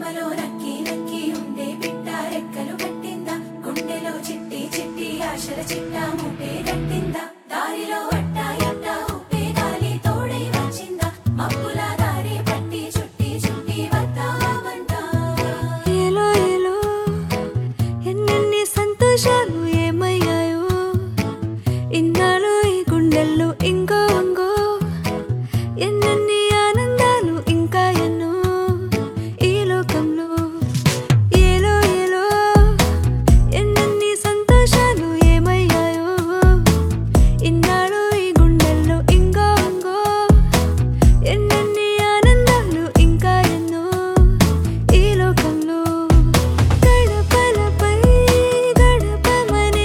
కొమ్మలో నక్కి నక్కి ఉండే బిడ్డ రెక్కలు కట్టిందా గుండెలో చిట్టి చిట్టి ఆశల చిట్ట ముట్టే కట్టిందా దారిలో వట్ట ఎట్ట ఉప్పే గాలి తోడై వచ్చిందా మబ్బుల దారి పట్టి చుట్టి చుట్టి వద్దామంటా ఏలో ఏలో ఎన్నెన్ని సంతోషాలు ఏమయ్యాయో ఇన్నాళ్ళు ఈ గుండెల్లో ఇంకో అంగో ఎన్నెన్ని ఆనందాలు ఇంకా ఎన్నో ఈ లోకంలో ఏలో ఏలో ఎన్నెన్ని సంతోషాలు ఏమయ్యాయో ఇన్నాళ్ళు ఈ గుండెల్లో ఇంకో అంగో ఎన్నెన్ని ఆనందాలు ఇంకా ఎన్నో ఈ లోకంలో గడపలపై గడపమనే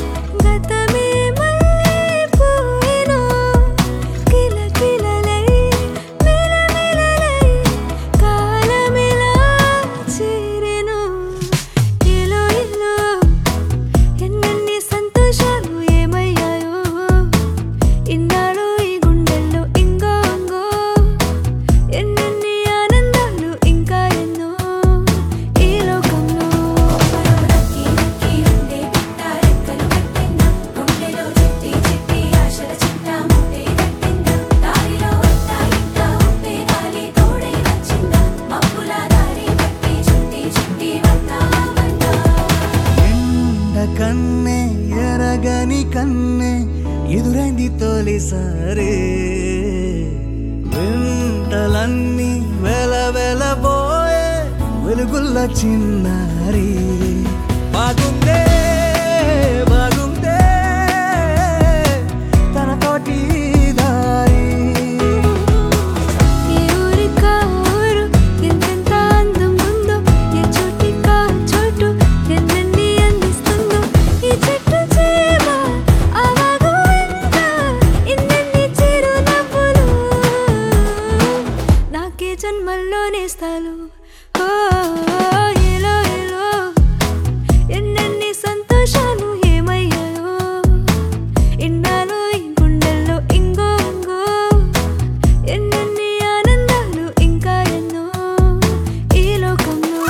గతమేమైపోయినో కిలకిలలై మెలమెలలై కాలమిలా చేరెను ఏలో ఏలో ఎన్నెన్ని సంతోషాలు ఏమయ్యాయో ఇన్నాళ్ళు ఈ గుండెల్లో ఇంగో అంగో ఎన్నెన్ని ఆనందాలు ఇంకా ఎన్నో ఈ లోకంలో నక్కి నక్కి ఉండే బిడ్డ రెక్కలు కట్టిందా గుండెలో చిట్టి చిట్టి ఆశల చిట్ట ముట్టే కట్టిందా దారిలో వట్ట ఇట్ట ఉప్పే గాలి తోడై వచ్చిందా మబ్బుల దారి పట్టి చుట్టి చుట్టి వద్దామంటా ఎండ కన్నే ఎరగని కన్నే ఎదురైంది తొలిసారి వెంటలన్నీ వెల వెలబోయే వెలుగుల్ల చిన్నారి బాగుందే బాగుందే తనతోటి దారి ఈ ఊరికా ఊరు ఎంతెంత అందం ఉందో ఏ చోటికా చోటు ఎన్నెన్ని అందిస్తుందో ఈ చెట్టు చేమ అవాగు ఎంత ఇన్నెన్ని చిరునవ్వులు నాకే జన్మల్లో నేస్తాలు ఓ ఏలో ఏలో ఎన్నెన్ని సంతోషాలు ఏమయ్యాయో ఇన్నాళ్ళు ఈ గుండెల్లో ఇంగో ఇంగో ఎన్నెన్ని ఆనందాలు ఇంకా ఎన్నో ఈ లోకంలో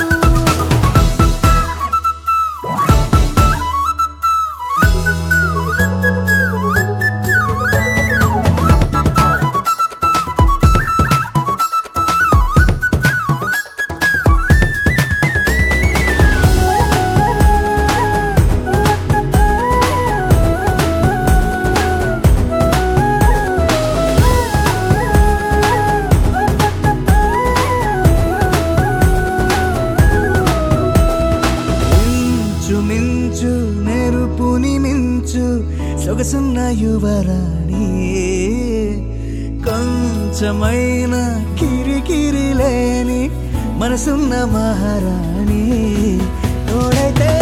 మించు మించు మెరుపుని మించు సొగసున్న యువరాణి కొంచెమైన కిరికిరి లేని మనసున్న మహారాణి తోడైతే